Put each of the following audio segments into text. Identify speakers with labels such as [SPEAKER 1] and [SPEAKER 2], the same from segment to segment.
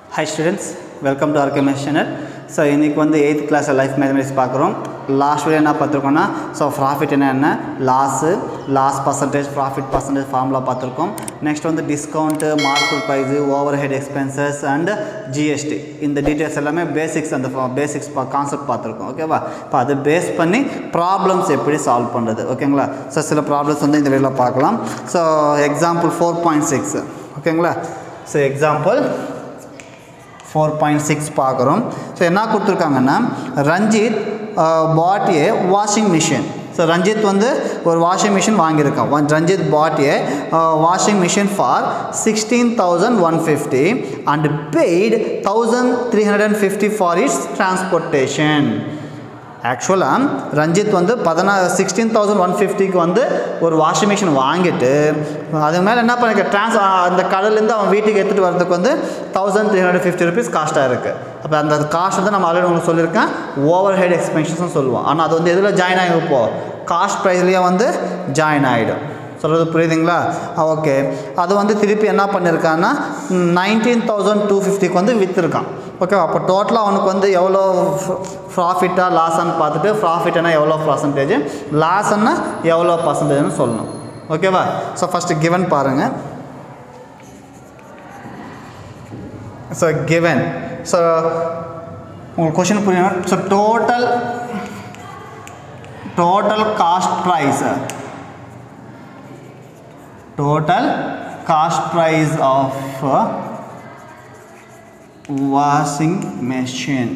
[SPEAKER 1] high students welcome to ஆர்கேமஸ் channel so இன்றைக்கி வந்து எயித் கிளாஸ் லைஃப் மேத்தமெட்டிக்ஸ் பார்க்குறோம் லாஸ்ட் வீடியோ என்ன பார்த்துருக்கோம்னா ஸோ ப்ராஃபிட் என்ன என்ன loss loss percentage profit percentage formula பார்த்துருக்கோம் நெக்ஸ்ட் வந்து discount market price overhead expenses and GST இந்த டீட்டெயில்ஸ் எல்லாமே பேசிக்ஸ் அந்த பேசிக்ஸ் கான்செப்ட் பார்த்துருக்கோம் ஓகேவா இப்போ அதை பேஸ் பண்ணி ப்ராப்ளம்ஸ் எப்படி சால்வ் பண்ணுறது ஓகேங்களா ஸோ சில ப்ராப்ளம்ஸ் வந்து இந்த வீடியோவில் பார்க்கலாம் so example four point six ஓகேங்களா so example four point six பார்க்குறோம் ஸோ என்ன கொடுத்துருக்காங்கன்னா Ranjith bought a washing machine so Ranjith வந்து ஒரு வாஷிங் மிஷின் வாங்கியிருக்கான் one Ranjith bought a washing machine for sixteen thousand one fifty and paid thousand three hundred and fifty for its transportation ஆக்சுவலாக ரஞ்சித் வந்து பதினா sixteen thousand one ஃபிஃப்டிக்கு வந்து ஒரு வாஷிங் மிஷின் வாங்கிட்டு அது மேலே என்ன பண்ணிக்க ட்ரான்ஸ் அந்த கடல்லேருந்து அவன் வீட்டுக்கு எடுத்துகிட்டு வரதுக்கு வந்து thousand three hundred fifty rupees காஸ்ட்டாக இருக்குது அப்போ அந்த காஸ்ட் வந்து நம்ம ஆல்ரெடி உங்களுக்கு சொல்லியிருக்கேன் ஓவர் ஹெட் எக்ஸ்பென்ஷன்ஸ்னு சொல்லுவோம் ஆனால் அது வந்து எதில் ஜாயின் ஆகி இப்போ காஸ்ட் ப்ரைஸ்லேயே வந்து ஜாயின் ஆகிடும் சொல்கிறது புரியுதுங்களா ஓகே அது வந்து திருப்பி என்ன பண்ணியிருக்கான்னா நைன்டீன் தௌசண்ட் டூ ஃபிஃப்டிக்கு வந்து விற்றுருக்கான் ஓகே அப்போ டோட்டலாக அவனுக்கு வந்து எவ்வளோ ப்ராஃபிட்டாக லாஸான்னு பார்த்துட்டு ப்ராஃபிட்னா எவ்வளோ பர்சன்டேஜ் லாஸ்ன்னா எவ்வளோ பர்சன்டேஜ்னு சொல்லணும் ஓகேவா ஸோ ஃபஸ்ட்டு கிவன் பாருங்கள் ஸோ கிவன் ஸோ உங்களுக்கு கொஷின் புரியணும் so total total cost price total cost price of uh, washing machine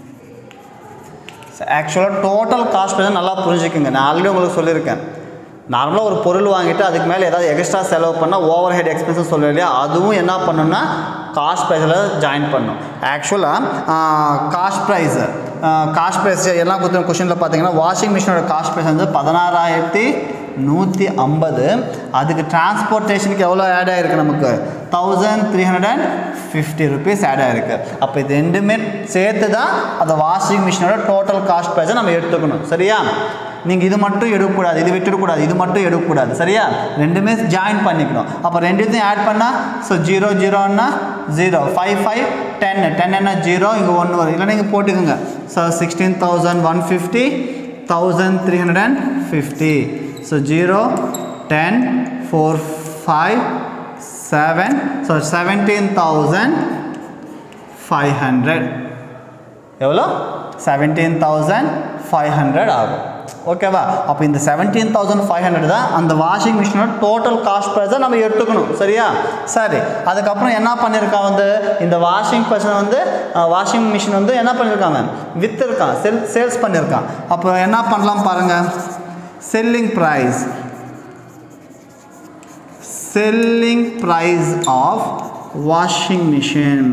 [SPEAKER 1] ஆக்சுவலாக டோட்டல் காஸ்ட் ப்ரைஸ் நல்லா புரிஞ்சுக்குங்க நான் ஆல்ரெடி உங்களுக்கு சொல்லியிருக்கேன் நார்மலாக ஒரு பொருள் வாங்கிட்டு அதுக்கு மேலே ஏதாவது எக்ஸ்ட்ரா செலவு பண்ணால் ஓவர் ஹெட் எக்ஸ்பென்சஸ் சொல்ல இல்லையா அதுவும் என்ன பண்ணணும்னா காஸ்ட் ப்ரைஸில் ஜாயின் பண்ணும் ஆக்சுவலாக காஸ்ட் ப்ரைஸ் காஸ்ட் ப்ரைஸ் எல்லாம் கொடுத்த கொஷினில் பார்த்தீங்கன்னா வாஷிங் மிஷினோட காஸ்ட் ப்ரைஸ் வந்து பதினாறாயிரத்தி நூற்றி ஐம்பது அதுக்கு டிரான்ஸ்போர்ட்டேஷனுக்கு எவ்வளோ ஆட் ஆகிருக்கு நமக்கு thousand three hundred and fifty rupees add ஆகிருக்கு அப்போ இது ரெண்டுமே சேர்த்து தான் அந்த வாஷிங் மிஷினோட டோட்டல் காஸ்ட் ப்ரைஸை நம்ம எடுத்துக்கணும் சரியா நீங்கள் இது மட்டும் எடுக்கக்கூடாது இது விட்டுடக்கூடாது இது மட்டும் எடுக்கக்கூடாது சரியா ரெண்டுமே ஜாயின் பண்ணிக்கணும் அப்போ ரெண்டுத்தையும் ஆட் பண்ணால் ஸோ ஜீரோ ஜீரோன்னா zero five five ten ten என்ன ஜீரோ இங்கே ஒன்று வரும் இல்லைன்னா நீங்கள் போட்டுக்கோங்க so sixteen thousand one fifty thousand three hundred and fifty so zero ten four five seven so seventeen thousand five hundred எவ்வளோ செவன்டீன் தௌசண்ட் ஃபைவ் ஹண்ட்ரட் ஆகும் ஓகேவா அப்போ இந்த செவன்டீன் தௌசண்ட் ஃபைவ் ஹண்ட்ரட் தான் அந்த வாஷிங் மிஷினோட டோட்டல் காஸ்ட் ப்ரைஸை நம்ம எடுத்துக்கணும் சரியா சரி அதுக்கப்புறம் என்ன பண்ணியிருக்கான் வந்து இந்த வாஷிங் பர்சன் வந்து வாஷிங் மிஷின் வந்து என்ன பண்ணியிருக்காங்க விற்றுருக்கான் செல் சேல்ஸ் பண்ணியிருக்கான் அப்போ என்ன பண்ணலாம் பாருங்கள் selling price selling price of washing machine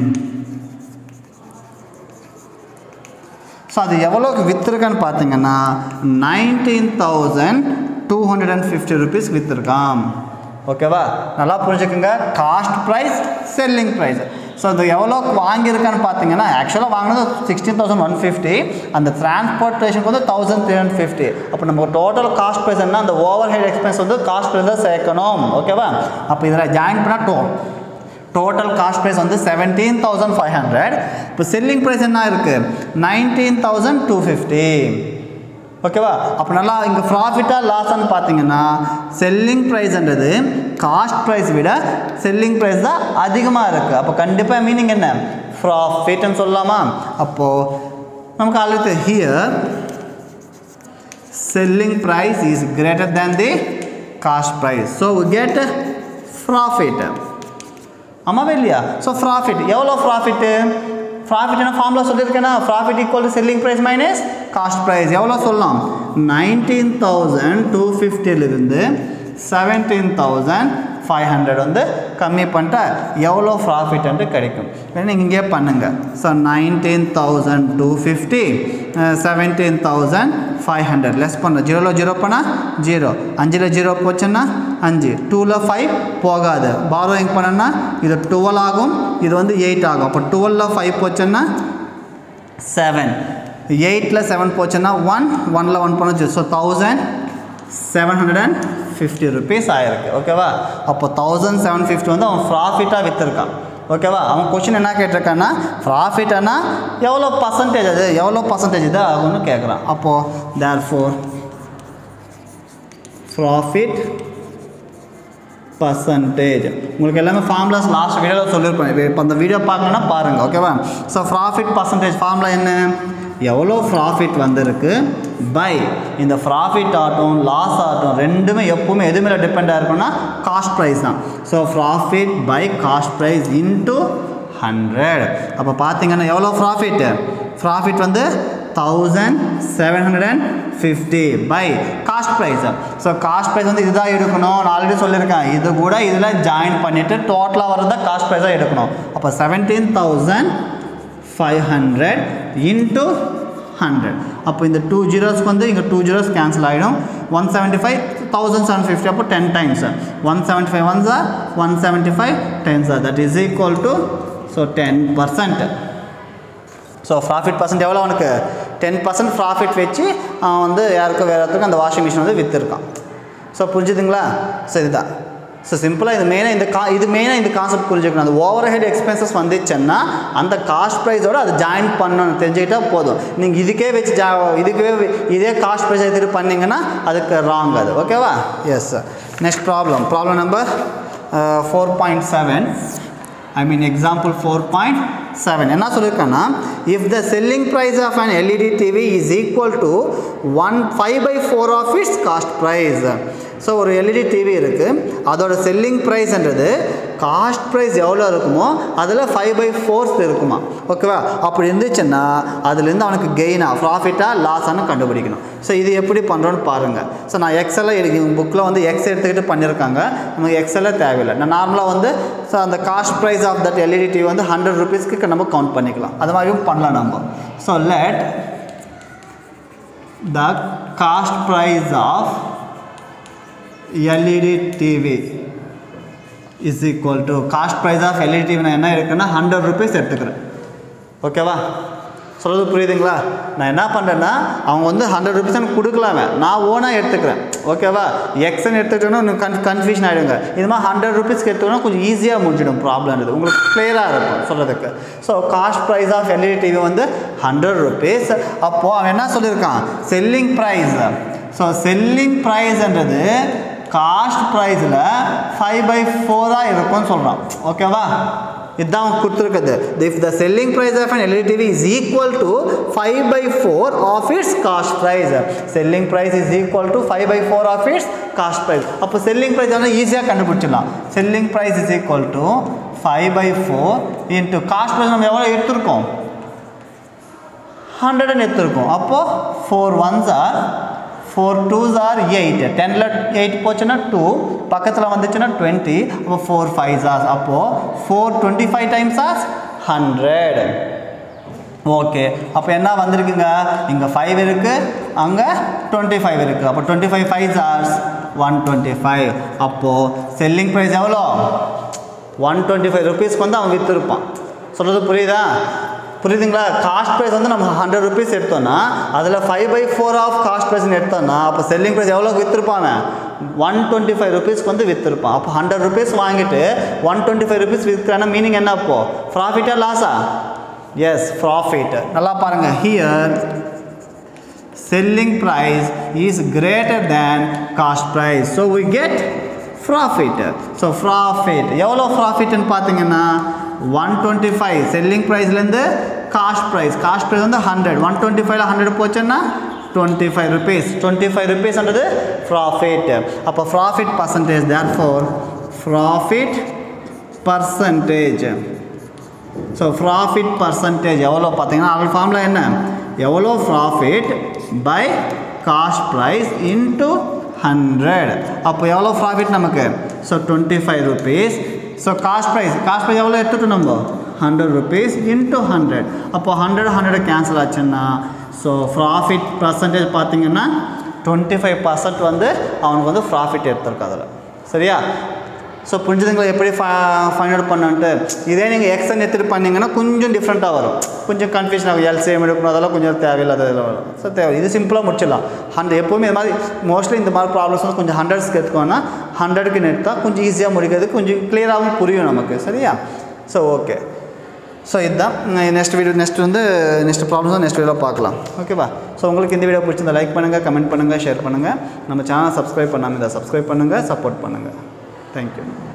[SPEAKER 1] so அது எவ்வளோக்கு விற்றுருக்கான்னு பார்த்தீங்கன்னா nineteen thousand two hundred and fifty rupees விற்றுருக்கான் ஓகேவா நல்லா புரிஞ்சுக்கோங்க cost price selling price so அது எவ்வளோ வாங்கியிருக்கான்னு பார்த்தீங்கன்னா ஆக்சுவலாக வாங்கினது சிக்ஸ்டீன் தௌசண்ட் ஒன் ஃபிஃப்டி அந்த டிரான்ஸ்போர்ட்டேஷனுக்கு வந்து தௌசண்ட் த்ரீ ஹண்ட்ரட் ஃபிஃப்டி அப்போ நம்ம டோட்டல் காஸ்ட் ப்ரைஸ் என்ன அந்த ஓவர் ஹெட் எக்ஸ்பென்ஸ் வந்து காஸ்ட் ப்ரைஸ் தான் சேர்க்கணும் ஓகேவா அப்போ இதில் ஜாயின் பண்ணால் டோ டோட்டல் காஸ்ட் ப்ரைஸ் வந்து செவன்டீன் தௌசண்ட் ஃபைவ் ஹண்ட்ரட் இப்போ செல்லிங் ப்ரைஸ் என்ன இருக்குது நைன்டீன் தௌசண்ட் டூ ஃபிஃப்டி ஓகேவா அப்போ நல்லா இங்கே ப்ராஃபிட்டாக லாஸான்னு பார்த்தீங்கன்னா செல்லிங் ப்ரைஸ்ன்றது காஸ்ட் ப்ரைஸ் விட செல்லிங் ப்ரைஸ் தான் அதிகமாக இருக்குது அப்போ கண்டிப்பாக மீனிங் என்ன ப்ராஃபிட்னு சொல்லலாமா அப்போது நமக்கு already here selling price is greater than the cost price so get profit ஆமாவே இல்லையா ஸோ ப்ராஃபிட் எவ்வளோ ப்ராஃபிட்டு ப்ராஃபிட் என்ன ஃபார்முலா சொல்லியிருக்கேன்னா profit equal to selling price minus cost price எவ்வளோ சொல்லலாம் நைன்டீன் தௌசண்ட் டூ ஃபிஃப்டிலிருந்து செவன்டீன் தௌசண்ட் ஃபைவ் ஹண்ட்ரட் வந்து கம்மி பண்ணிட்டா எவ்வளோ ப்ராஃபிட்ன்ட்டு கிடைக்கும் நீங்கள் இங்கே பண்ணுங்கள் so nineteen thousand two fifty seventeen thousand five hundred less பண்ணுறோம் ஜீரோவில் ஜீரோ பண்ணால் ஜீரோ அஞ்சில் ஜீரோ போச்சுன்னா அஞ்சு டூவில் ஃபைவ் போகாது பாரோயிங் பண்ணனா இது டுவெல் ஆகும் இது வந்து எயிட் ஆகும் அப்போ டுவெலில் ஃபைவ் போச்சுன்னா செவன் எயிட்டில் செவன் போச்சுன்னா ஒன் ஒனில் ஒன் பண்ண so thousand seven hundred and fifty rupees ஆயிருக்கு ஓகேவா அப்போ தௌசண்ட் செவன் ஃபிஃப்டி வந்து அவன் ப்ராஃபிட்டாக விற்றுருக்கான் ஓகேவா அவன் கொஷின் என்ன கேட்டிருக்கான்னா ப்ராஃபிட்னா எவ்வளோ பர்சன்டேஜ் அது எவ்வளோ பர்சன்டேஜ் இது ஆகும்னு கேட்குறான் அப்போது தேர் ஃபோர் ப்ராஃபிட் பர்சன்டேஜ் உங்களுக்கு எல்லாமே ஃபார்முலாஸ் லாஸ்ட் வீடியோவில் சொல்லியிருப்பேன் இப்போ இப்போ அந்த வீடியோ பார்க்கணுன்னா பாருங்கள் ஓகேவா ஸோ ப்ராஃபிட் பர்சன்டேஜ் ஃபார்முலா என்ன எவ்வளோ ப்ராஃபிட் வந்திருக்கு பை இந்த ப்ராஃபிட் ஆகட்டும் லாஸ் ஆகட்டும் ரெண்டுமே எப்பவுமே எது மேலே டிபெண்டாக இருக்கும்னா காஸ்ட் ப்ரைஸ் தான் so profit by cost price into hundred அப்போ பார்த்தீங்கன்னா எவ்வளோ ப்ராஃபிட் ப்ராஃபிட் வந்து thousand seven hundred and fifty by cost price so cost price வந்து இதுதான் எடுக்கணும் நான் ஆல்ரெடி சொல்லியிருக்கேன் இது கூட இதில் ஜாயின் பண்ணிவிட்டு டோட்டலாக வரது காஸ்ட் ப்ரைஸாக எடுக்கணும் அப்போ seventeen thousand five hundred into hundred அப்போ இந்த டூ ஜீரோஸ்க்கு வந்து இங்கே டூ ஜீரோஸ் கேன்சல் ஆகிடும் one seventy five thousand seven fifty அப்போ ten times one seventy five one sir one seventy five ten sir that is equal to so ten percent so profit percent எவ்வளோ அவனுக்கு ten percent profit வச்சு அவன் வந்து யாருக்கும் வேறு இடத்துக்கு அந்த வாஷிங் மிஷின் வந்து விற்றுருக்கான் ஸோ புரிஞ்சுதுங்களா ஸோ இதுதான் ஸோ சிம்பிளாக இது மெயினாக இந்த கா இது மெயினாக இந்த கான்செப்ட் புரிஞ்சுக்கணும் அந்த ஓவர் ஹெட் எக்ஸ்பென்சஸ் வந்துச்சுன்னா அந்த காஸ்ட் ப்ரைஸோட அதை ஜாயின் பண்ணணும் தெரிஞ்சுக்கிட்டா போதும் நீங்கள் இதுக்கே வச்சு ஜா இதுக்கே வே- இதே காஸ்ட் ப்ரைஸ் எடுத்துகிட்டு பண்ணீங்கன்னா அதுக்கு ராங் அது ஓகேவா yes next problem problem number four point seven I mean example four point seven என்ன சொல்லியிருக்கேன்னா if the selling price of an LED TV is equal to one five by four of its cost price so ஒரு LED TV இருக்குது அதோட selling ப்ரைஸ்ன்றது cost price எவ்வளோ இருக்குமோ அதில் five by force இருக்குமா ஓகேவா அப்படி இருந்துச்சுன்னா அதுலேருந்து அவனுக்கு கெயினாக ப்ராஃபிட்டாக லாஸானு கண்டுபிடிக்கணும் ஸோ இது எப்படி பண்ணுறோன்னு பாருங்கள் ஸோ நான் எக்ஸெல்லாம் எடுக்க புக்கில் வந்து எக்ஸ் எடுத்துக்கிட்டு பண்ணியிருக்காங்க நமக்கு எக்ஸெல்லாம் தேவையில்லை நான் நார்மலாக வந்து ஸோ அந்த cost price of that LED TV வந்து ஹண்ட்ரட் ருபீஸ்க்கு நம்ம கவுண்ட் பண்ணிக்கலாம் அது மாதிரியும் பண்ணலாம் நம்ம so let the cost price of LED TV is equal to cost price of LED TV நான் என்ன இருக்குன்னா ஹண்ட்ரட் ருபீஸ் எடுத்துக்கிறேன் ஓகேவா சொல்கிறது புரியுதுங்களா நான் என்ன பண்ணுறேன்னா அவங்க வந்து ஹண்ட்ரட் ருபீஸ் எனக்கு கொடுக்கலாமே நான் ஓனாக எடுத்துக்கிறேன் ஓகேவா எக்ஸ்ன்னு எடுத்துக்கிட்டோன்னா கன் கன்ஃபியூஷன் ஆகிடுங்க இது மாதிரி ஹண்ட்ரட் ருபீஸ்க்கு எடுத்துக்கணும் கொஞ்சம் ஈஸியாக முடிஞ்சிடும் ப்ராப்ளம்ன்றது உங்களுக்கு கிளியராக இருக்கும் சொல்கிறதுக்கு so cost price of LED TV வந்து ஹண்ட்ரட் ருபீஸ் அப்போது அவன் என்ன சொல்லியிருக்கான் செல்லிங் ப்ரைஸ் ஸோ செல்லிங் ப்ரைஸ்ன்றது காஸ்ட் ப்ரைஸில் ஃபைவ் பை ஃபோராக இருக்கும்னு சொல்கிறான் ஓகேவா இதுதான் அவன் கொடுத்துருக்குது if the selling price of an LED TV is equal to five by four of its cost price selling price is equal to five by four of its cost price அப்போ selling price வந்து ஈஸியாக கண்டுபிடிச்சிடலாம் selling price is equal to five by four into cost price நம்ம எவ்வளோ எடுத்திருக்கோம் ஹண்ட்ரட்னு எடுத்திருக்கோம் அப்போது four ones are four twos are eight டெனில் எயிட் போச்சுன்னா டூ பக்கத்தில் வந்துச்சுன்னா டுவெண்ட்டி அப்போ ஃபோர் ஃபைவ் ஆர்ஸ் அப்போது four twenty five times are hundred okay அப்போ என்ன வந்திருக்குங்க இங்கே ஃபைவ் இருக்குது அங்கே டுவெண்ட்டி ஃபைவ் இருக்குது அப்போ twenty five five are one twenty five அப்போது செல்லிங் ப்ரைஸ் எவ்வளோ ஒன் டுவெண்ட்டி ஃபைவ் ருபீஸ்க்கு வந்து அவன் விற்றுருப்பான் சொல்கிறது புரியுதா புரியுதுங்களா காஸ்ட் ப்ரைஸ் வந்து நம்ம ஹண்ட்ரட் ருபீஸ் எடுத்தோம்னா அதில் five by four of cost ப்ரைஸ்னு எடுத்தோம்னா அப்போ செல்லிங் ப்ரைஸ் எவ்வளோ விற்றுருப்பாங்க ஒன் டுவெண்ட்டி ஃபைவ் ருபீஸ்க்கு வந்து விற்றுருப்பான் அப்போ ஹண்ட்ரட் ருபீஸ் வாங்கிட்டு ஒன் டுவெண்ட்டி ஃபைவ் ருபீஸ் விற்கிறானா மீனிங் என்ன அப்போ ப்ராஃபிட்டா லாஸா எஸ் ப்ராஃபிட் நல்லா பாருங்கள் here selling price is greater than cost price so we get profit so profit எவ்வளோ ப்ராஃபிட்னு பார்த்தீங்கன்னா ஒன் டுவெண்ட்டி ஃபைவ் செல்லிங் ப்ரைஸ்லேருந்து காஸ்ட் ப்ரைஸ் காஸ்ட் ப்ரைஸ் வந்து ஹண்ட்ரட் ஒன் டுவெண்ட்டி ஃபைவ்ல ஹண்ட்ரட் போச்சுன்னா twenty five rupees twenty five ருபீஸ்ன்றது profit அப்போ profit percentage therefore profit percentage so profit percentage எவ்வளோ பார்த்தீங்கன்னா அது ஃபார்முலா என்ன எவ்வளோ profit by cost price into hundred அப்போ எவ்வளோ ப்ராஃபிட் நமக்கு so twenty five rupees so cost price cost price எவ்வளோ எடுத்துட்டோம் நம்ம ஹண்ட்ரட் ருபீஸ் இன்ட்டு ஹண்ட்ரட் அப்போ ஹண்ட்ரட் ஹண்ட்ரட் கேன்சல் ஆச்சுன்னா ஸோ ப்ராஃபிட் பர்சன்டேஜ் பார்த்தீங்கன்னா டுவெண்ட்டி ஃபைவ் பர்சன்ட் வந்து அவனுக்கு வந்து ப்ராஃபிட் எடுத்திருக்கு அதில் சரியா ஸோ புரிஞ்சுதுங்களா எப்படி ஃபைண்ட் அவுட் பண்ணன்ட்டு இதே நீங்கள் எக்ஸன் எடுத்துகிட்டு பண்ணீங்கன்னா கொஞ்சம் டிஃப்ரெண்ட்டாக வரும் கொஞ்சம் கன்ஃபியூஷன் ஆகும் எல்சிஎம் எடுக்கணும் அதெல்லாம் கொஞ்சம் தேவையில்லாத இதில் வரும் ஸோ தேவை இது சிம்பிளாக முடிச்சிடலாம் ஹண்ட்ரட் எப்போவுமே இது மாதிரி மோஸ்ட்லி இந்த மாதிரி ப்ராப்ளம்ஸ் வந்து கொஞ்சம் ஹண்ட்ரட்ஸ்க்கு எடுத்துக்கோன்னா ஹண்ட்ரடுக்கு எடுத்தால் கொஞ்சம் ஈஸியாக முடிக்கிறது கொஞ்சம் கிளியராகவும் புரியும் நமக்கு சரியா ஸோ ஓகே ஸோ இதுதான் நெக்ஸ்ட் வீடியோ நெக்ஸ்ட் வந்து நெக்ஸ்ட் ப்ராப்ளம்ஸ் நெக்ஸ்ட் வீடியோவில் பார்க்கலாம் ஓகேவா ஸோ உங்களுக்கு இந்த வீடியோ பிடிச்சிருந்தா லைக் பண்ணுங்கள் கமெண்ட் பண்ணுங்கள் ஷேர் பண்ணுங்கள் நம்ம சேனலை சப்ஸ்கிரைப் பண்ணாமல் இருந்தால் சப்ஸ்கிரைப் பண்ணுங்கள் சப்போர்ட் பண்ணுங்கள் தேங்க்யூ